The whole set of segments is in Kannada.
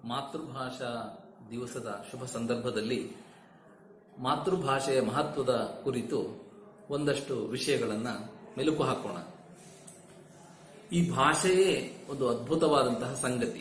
ಮಾತೃಭಾಷಾ ದಿವಸದ ಶುಭ ಸಂದರ್ಭದಲ್ಲಿ ಮಾತೃಭಾಷೆಯ ಮಹತ್ವದ ಕುರಿತು ಒಂದಷ್ಟು ವಿಷಯಗಳನ್ನು ಮೆಲುಕು ಹಾಕೋಣ ಈ ಭಾಷೆಯೇ ಒಂದು ಅದ್ಭುತವಾದಂತಹ ಸಂಗತಿ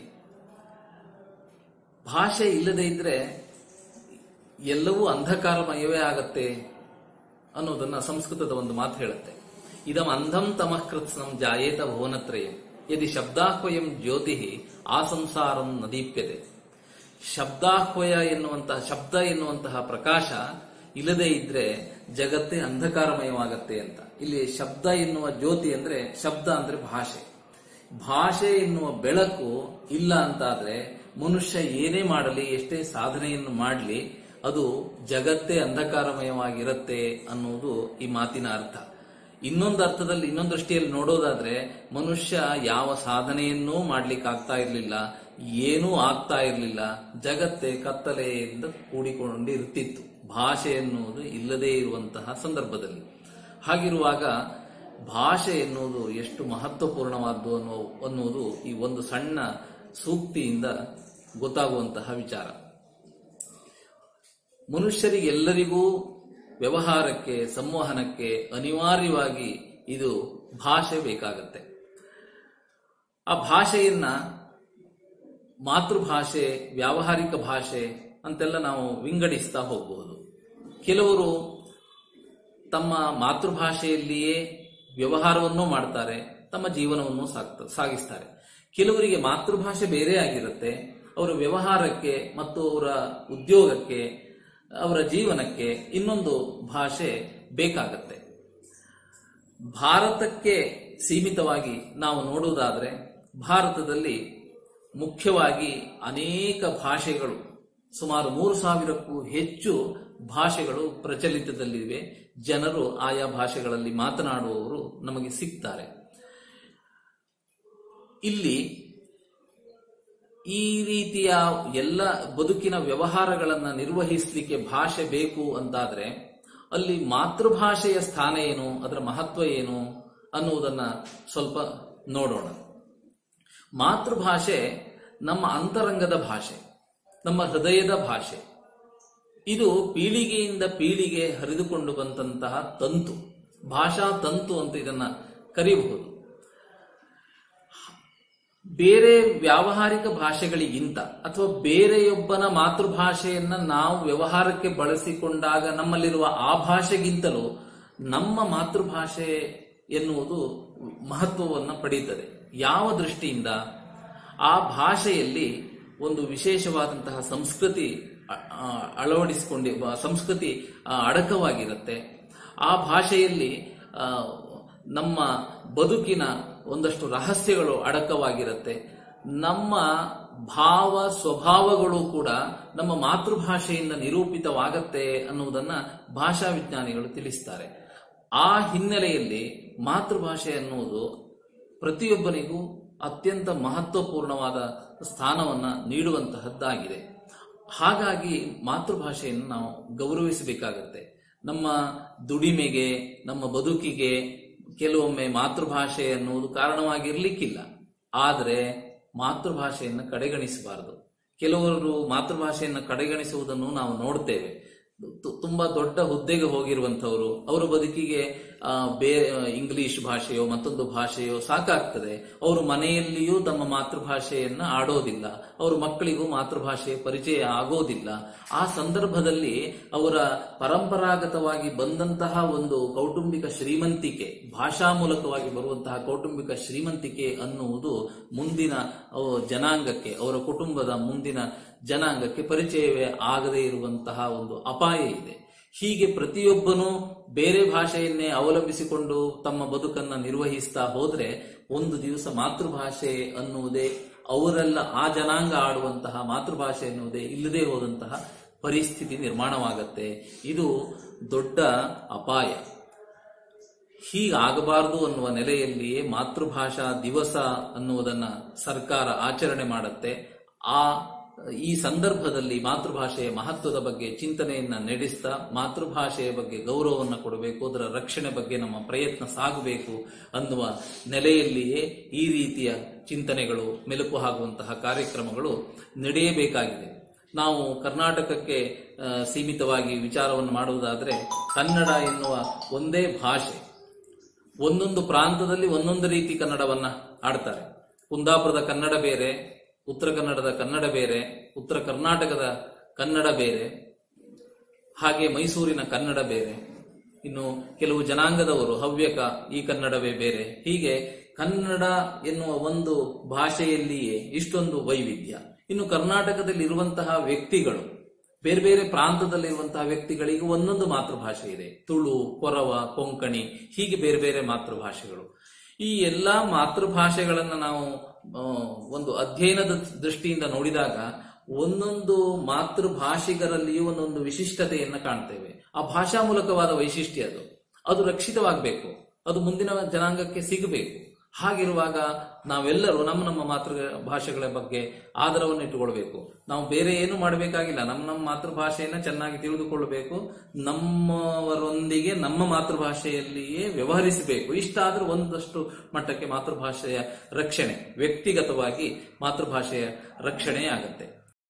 ಭಾಷೆ ಇಲ್ಲದೆ ಇದ್ರೆ ಎಲ್ಲವೂ ಅಂಧಕಾರಮಯವೇ ಆಗತ್ತೆ ಅನ್ನೋದನ್ನ ಸಂಸ್ಕೃತದ ಒಂದು ಮಾತು ಹೇಳುತ್ತೆ ಇದಂ ಅಂಧಂ ತಮಃ ಕೃತ್ಸ್ನಂ ಜಾಯೇತ ಭುವನತ್ರಯಂ ಯದಿ ಶಬ್ದಾಹ್ವಯಂ ಜ್ಯೋತಿ ಆ ಸಂಸಾರಂ ನದೀಪ್ಯತೆ ಶಬ್ದಾಹ್ವಯ ಎನ್ನುವಂತಹ ಶಬ್ದ ಎನ್ನುವಂತಹ ಪ್ರಕಾಶ ಇಲ್ಲದೆ ಇದ್ರೆ ಜಗತ್ತೇ ಅಂಧಕಾರಮಯವಾಗತ್ತೆ ಅಂತ ಇಲ್ಲಿ ಶಬ್ದ ಎನ್ನುವ ಜ್ಯೋತಿ ಅಂದ್ರೆ ಶಬ್ದ ಅಂದ್ರೆ ಭಾಷೆ ಭಾಷೆ ಎನ್ನುವ ಬೆಳಕು ಇಲ್ಲ ಅಂತಾದ್ರೆ ಮನುಷ್ಯ ಏನೇ ಮಾಡಲಿ ಎಷ್ಟೇ ಸಾಧನೆಯನ್ನು ಮಾಡಲಿ ಅದು ಜಗತ್ತೇ ಅಂಧಕಾರಮಯವಾಗಿರುತ್ತೆ ಅನ್ನೋದು ಈ ಮಾತಿನ ಅರ್ಥ ಇನ್ನೊಂದು ಅರ್ಥದಲ್ಲಿ ಇನ್ನೊಂದು ದೃಷ್ಟಿಯಲ್ಲಿ ನೋಡೋದಾದ್ರೆ ಮನುಷ್ಯ ಯಾವ ಸಾಧನೆಯನ್ನೂ ಮಾಡ್ಲಿಕ್ಕೆ ಆಗ್ತಾ ಇರಲಿಲ್ಲ ಏನೂ ಆಗ್ತಾ ಇರಲಿಲ್ಲ ಜಗತ್ತೇ ಕತ್ತಲೆಯಿಂದ ಕೂಡಿಕೊಂಡಿರುತ್ತಿತ್ತು ಭಾಷೆ ಎನ್ನುವುದು ಇಲ್ಲದೇ ಇರುವಂತಹ ಸಂದರ್ಭದಲ್ಲಿ ಹಾಗಿರುವಾಗ ಭಾಷೆ ಎನ್ನುವುದು ಎಷ್ಟು ಮಹತ್ವಪೂರ್ಣವಾದ್ದು ಅನ್ನೋ ಅನ್ನುವುದು ಈ ಒಂದು ಸಣ್ಣ ಸೂಕ್ತಿಯಿಂದ ಗೊತ್ತಾಗುವಂತಹ ವಿಚಾರ ಮನುಷ್ಯರಿಗೆಲ್ಲರಿಗೂ ವ್ಯವಹಾರಕ್ಕೆ ಸಂವಹನಕ್ಕೆ ಅನಿವಾರ್ಯವಾಗಿ ಇದು ಭಾಷೆ ಬೇಕಾಗತ್ತೆ ಆ ಭಾಷೆಯನ್ನ ಮಾತೃಭಾಷೆ ವ್ಯಾವಹಾರಿಕ ಭಾಷೆ ಅಂತೆಲ್ಲ ನಾವು ವಿಂಗಡಿಸ್ತಾ ಹೋಗಬಹುದು ಕೆಲವರು ತಮ್ಮ ಮಾತೃಭಾಷೆಯಲ್ಲಿಯೇ ವ್ಯವಹಾರವನ್ನು ಮಾಡ್ತಾರೆ ತಮ್ಮ ಜೀವನವನ್ನು ಸಾಕ್ತ ಸಾಗಿಸ್ತಾರೆ ಕೆಲವರಿಗೆ ಮಾತೃಭಾಷೆ ಬೇರೆ ಆಗಿರುತ್ತೆ ಅವರ ವ್ಯವಹಾರಕ್ಕೆ ಮತ್ತು ಅವರ ಉದ್ಯೋಗಕ್ಕೆ ಅವರ ಜೀವನಕ್ಕೆ ಇನ್ನೊಂದು ಭಾಷೆ ಬೇಕಾಗತ್ತೆ ಭಾರತಕ್ಕೆ ಸೀಮಿತವಾಗಿ ನಾವು ನೋಡುವುದಾದ್ರೆ ಭಾರತದಲ್ಲಿ ಮುಖ್ಯವಾಗಿ ಅನೇಕ ಭಾಷೆಗಳು ಸುಮಾರು ಮೂರು ಸಾವಿರಕ್ಕೂ ಹೆಚ್ಚು ಭಾಷೆಗಳು ಪ್ರಚಲಿತದಲ್ಲಿವೆ ಜನರು ಆಯಾ ಭಾಷೆಗಳಲ್ಲಿ ಮಾತನಾಡುವವರು ನಮಗೆ ಸಿಗ್ತಾರೆ ಇಲ್ಲಿ ಈ ರೀತಿಯ ಎಲ್ಲ ಬದುಕಿನ ವ್ಯವಹಾರಗಳನ್ನು ನಿರ್ವಹಿಸಲಿಕ್ಕೆ ಭಾಷೆ ಬೇಕು ಅಂತಾದ್ರೆ ಅಲ್ಲಿ ಮಾತೃಭಾಷೆಯ ಸ್ಥಾನ ಏನು ಅದರ ಮಹತ್ವ ಏನು ಅನ್ನುವುದನ್ನ ಸ್ವಲ್ಪ ನೋಡೋಣ ಮಾತೃಭಾಷೆ ನಮ್ಮ ಅಂತರಂಗದ ಭಾಷೆ ನಮ್ಮ ಹೃದಯದ ಭಾಷೆ ಇದು ಪೀಳಿಗೆಯಿಂದ ಪೀಳಿಗೆ ಹರಿದುಕೊಂಡು ಬಂದಂತಹ ತಂತು ಭಾಷಾ ತಂತು ಅಂತ ಇದನ್ನ ಕರೆಯಬಹುದು ಬೇರೆ ವ್ಯಾವಹಾರಿಕ ಭಾಷೆಗಳಿಗಿಂತ ಅಥವಾ ಬೇರೆಯೊಬ್ಬನ ಮಾತೃಭಾಷೆಯನ್ನ ನಾವು ವ್ಯವಹಾರಕ್ಕೆ ಬಳಸಿಕೊಂಡಾಗ ನಮ್ಮಲ್ಲಿರುವ ಆ ಭಾಷೆಗಿಂತಲೂ ನಮ್ಮ ಮಾತೃಭಾಷೆ ಎನ್ನುವುದು ಮಹತ್ವವನ್ನು ಪಡೆಯುತ್ತದೆ ಯಾವ ದೃಷ್ಟಿಯಿಂದ ಆ ಭಾಷೆಯಲ್ಲಿ ಒಂದು ವಿಶೇಷವಾದಂತಹ ಸಂಸ್ಕೃತಿ ಅಳವಡಿಸಿಕೊಂಡಿ ಸಂಸ್ಕೃತಿ ಅಡಕವಾಗಿರುತ್ತೆ ಆ ಭಾಷೆಯಲ್ಲಿ ನಮ್ಮ ಬದುಕಿನ ಒಂದಷ್ಟು ರಹಸ್ಯಗಳು ಅಡಕವಾಗಿರುತ್ತೆ ನಮ್ಮ ಭಾವ ಸ್ವಭಾವಗಳು ಕೂಡ ನಮ್ಮ ಮಾತೃಭಾಷೆಯಿಂದ ನಿರೂಪಿತವಾಗತ್ತೆ ಅನ್ನುವುದನ್ನ ಭಾಷಾ ವಿಜ್ಞಾನಿಗಳು ತಿಳಿಸ್ತಾರೆ ಆ ಹಿನ್ನೆಲೆಯಲ್ಲಿ ಮಾತೃಭಾಷೆ ಅನ್ನುವುದು ಪ್ರತಿಯೊಬ್ಬನಿಗೂ ಅತ್ಯಂತ ಮಹತ್ವಪೂರ್ಣವಾದ ಸ್ಥಾನವನ್ನ ನೀಡುವಂತಹದ್ದಾಗಿದೆ ಹಾಗಾಗಿ ಮಾತೃಭಾಷೆಯನ್ನು ನಾವು ಗೌರವಿಸಬೇಕಾಗತ್ತೆ ನಮ್ಮ ದುಡಿಮೆಗೆ ನಮ್ಮ ಬದುಕಿಗೆ ಕೆಲವೊಮ್ಮೆ ಮಾತೃಭಾಷೆ ಅನ್ನುವುದು ಕಾರಣವಾಗಿರ್ಲಿಕ್ಕಿಲ್ಲ ಆದರೆ ಮಾತೃಭಾಷೆಯನ್ನು ಕಡೆಗಣಿಸಬಾರದು ಕೆಲವರು ಮಾತೃಭಾಷೆಯನ್ನು ಕಡೆಗಣಿಸುವುದನ್ನು ನಾವು ನೋಡ್ತೇವೆ ತುಂಬಾ ದೊಡ್ಡ ಹುದ್ದೆಗೆ ಹೋಗಿರುವಂತವರು ಅವರ ಬದುಕಿಗೆ ಬೇರೆ ಇಂಗ್ಲಿಷ್ ಭಾಷೆಯೋ ಮತ್ತೊಂದು ಭಾಷೆಯೋ ಸಾಕಾಗ್ತದೆ ಅವರು ಮನೆಯಲ್ಲಿಯೂ ತಮ್ಮ ಮಾತೃಭಾಷೆಯನ್ನ ಆಡೋದಿಲ್ಲ ಅವರ ಮಕ್ಕಳಿಗೂ ಮಾತೃಭಾಷೆಯ ಪರಿಚಯ ಆಗೋದಿಲ್ಲ ಆ ಸಂದರ್ಭದಲ್ಲಿ ಅವರ ಪರಂಪರಾಗತವಾಗಿ ಬಂದಂತಹ ಒಂದು ಕೌಟುಂಬಿಕ ಶ್ರೀಮಂತಿಕೆ ಭಾಷಾ ಮೂಲಕವಾಗಿ ಬರುವಂತಹ ಕೌಟುಂಬಿಕ ಶ್ರೀಮಂತಿಕೆ ಅನ್ನುವುದು ಮುಂದಿನ ಜನಾಂಗಕ್ಕೆ ಅವರ ಕುಟುಂಬದ ಮುಂದಿನ ಜನಾಂಗಕ್ಕೆ ಪರಿಚಯವೇ ಆಗದೇ ಇರುವಂತಹ ಒಂದು ಅಪಾಯ ಇದೆ ಹೀಗೆ ಪ್ರತಿಯೊಬ್ಬನೂ ಬೇರೆ ಭಾಷೆಯನ್ನೇ ಅವಲಂಬಿಸಿಕೊಂಡು ತಮ್ಮ ಬದುಕನ್ನ ನಿರ್ವಹಿಸ್ತಾ ಹೋದ್ರೆ ಒಂದು ದಿವಸ ಮಾತೃಭಾಷೆ ಅನ್ನುವುದೇ ಅವರೆಲ್ಲ ಆ ಜನಾಂಗ ಆಡುವಂತಹ ಮಾತೃಭಾಷೆ ಎನ್ನುವುದೇ ಇಲ್ಲದೆ ಹೋದಂತಹ ಪರಿಸ್ಥಿತಿ ನಿರ್ಮಾಣವಾಗತ್ತೆ ಇದು ದೊಡ್ಡ ಅಪಾಯ ಹೀಗಾಗಬಾರದು ಅನ್ನುವ ನೆಲೆಯಲ್ಲಿಯೇ ಮಾತೃಭಾಷಾ ದಿವಸ ಅನ್ನುವುದನ್ನ ಸರ್ಕಾರ ಆಚರಣೆ ಮಾಡುತ್ತೆ ಆ ಈ ಸಂದರ್ಭದಲ್ಲಿ ಮಾತೃಭಾಷೆಯ ಮಹತ್ವದ ಬಗ್ಗೆ ಚಿಂತನೆಯನ್ನ ನಡೆಸ್ತಾ ಮಾತೃಭಾಷೆಯ ಬಗ್ಗೆ ಗೌರವವನ್ನು ಕೊಡಬೇಕು ಅದರ ರಕ್ಷಣೆ ಬಗ್ಗೆ ನಮ್ಮ ಪ್ರಯತ್ನ ಸಾಗಬೇಕು ಅನ್ನುವ ನೆಲೆಯಲ್ಲಿಯೇ ಈ ರೀತಿಯ ಚಿಂತನೆಗಳು ಮೆಲುಕು ಆಗುವಂತಹ ಕಾರ್ಯಕ್ರಮಗಳು ನಡೆಯಬೇಕಾಗಿದೆ ನಾವು ಕರ್ನಾಟಕಕ್ಕೆ ಆ, ಸೀಮಿತವಾಗಿ ವಿಚಾರವನ್ನು ಮಾಡುವುದಾದರೆ ಕನ್ನಡ ಎನ್ನುವ ಒಂದೇ ಭಾಷೆ ಒಂದೊಂದು ಪ್ರಾಂತದಲ್ಲಿ ಒಂದೊಂದು ರೀತಿ ಕನ್ನಡವನ್ನ ಆಡ್ತಾರೆ ಕುಂದಾಪುರದ ಕನ್ನಡ ಬೇರೆ ಉತ್ತರ ಕನ್ನಡದ ಕನ್ನಡ ಬೇರೆ ಉತ್ತರ ಕರ್ನಾಟಕದ ಕನ್ನಡ ಬೇರೆ ಹಾಗೆ ಮೈಸೂರಿನ ಕನ್ನಡ ಬೇರೆ ಇನ್ನು ಕೆಲವು ಜನಾಂಗದವರು ಹವ್ಯಕ ಈ ಕನ್ನಡವೇ ಬೇರೆ ಹೀಗೆ ಕನ್ನಡ ಎನ್ನುವ ಒಂದು ಭಾಷೆಯಲ್ಲಿಯೇ ಇಷ್ಟೊಂದು ವೈವಿಧ್ಯ ಇನ್ನು ಕರ್ನಾಟಕದಲ್ಲಿ ಇರುವಂತಹ ವ್ಯಕ್ತಿಗಳು ಬೇರೆ ಬೇರೆ ಪ್ರಾಂತದಲ್ಲಿರುವಂತಹ ವ್ಯಕ್ತಿಗಳಿಗೆ ಒಂದೊಂದು ಮಾತೃಭಾಷೆ ಇದೆ ತುಳು ಕೊರವ ಕೊಂಕಣಿ ಹೀಗೆ ಬೇರೆ ಬೇರೆ ಮಾತೃಭಾಷೆಗಳು ಈ ಎಲ್ಲಾ ಮಾತೃಭಾಷೆಗಳನ್ನ ನಾವು ಆ, ಒಂದು ಅಧ್ಯಯನದ ದೃಷ್ಟಿಯಿಂದ ನೋಡಿದಾಗ ಒಂದೊಂದು ಮಾತೃಭಾಷಿಗರಲ್ಲಿಯೂ ಒಂದೊಂದು ವಿಶಿಷ್ಟತೆಯನ್ನ ಕಾಣ್ತೇವೆ ಆ ಭಾಷಾ ಮೂಲಕವಾದ ವೈಶಿಷ್ಟ್ಯ ಅದು ಅದು ರಕ್ಷಿತವಾಗಬೇಕು ಅದು ಮುಂದಿನ ಜನಾಂಗಕ್ಕೆ ಸಿಗಬೇಕು ಹಾಗಿರುವಾಗ ನಾವೆಲ್ಲರೂ ನಮ್ಮ ನಮ್ಮ ಮಾತೃ ಭಾಷೆಗಳ ಬಗ್ಗೆ ಆದರವನ್ನು ಇಟ್ಟುಕೊಳ್ಬೇಕು ನಾವು ಬೇರೆ ಏನು ಮಾಡಬೇಕಾಗಿಲ್ಲ ನಮ್ಮ ನಮ್ಮ ಮಾತೃಭಾಷೆಯನ್ನ ಚೆನ್ನಾಗಿ ತಿಳಿದುಕೊಳ್ಳಬೇಕು ನಮ್ಮವರೊಂದಿಗೆ ನಮ್ಮ ಮಾತೃಭಾಷೆಯಲ್ಲಿಯೇ ವ್ಯವಹರಿಸಬೇಕು ಇಷ್ಟಾದ್ರೂ ಒಂದಷ್ಟು ಮಟ್ಟಕ್ಕೆ ಮಾತೃಭಾಷೆಯ ರಕ್ಷಣೆ ವ್ಯಕ್ತಿಗತವಾಗಿ ಮಾತೃಭಾಷೆಯ ರಕ್ಷಣೆ ಆಗತ್ತೆ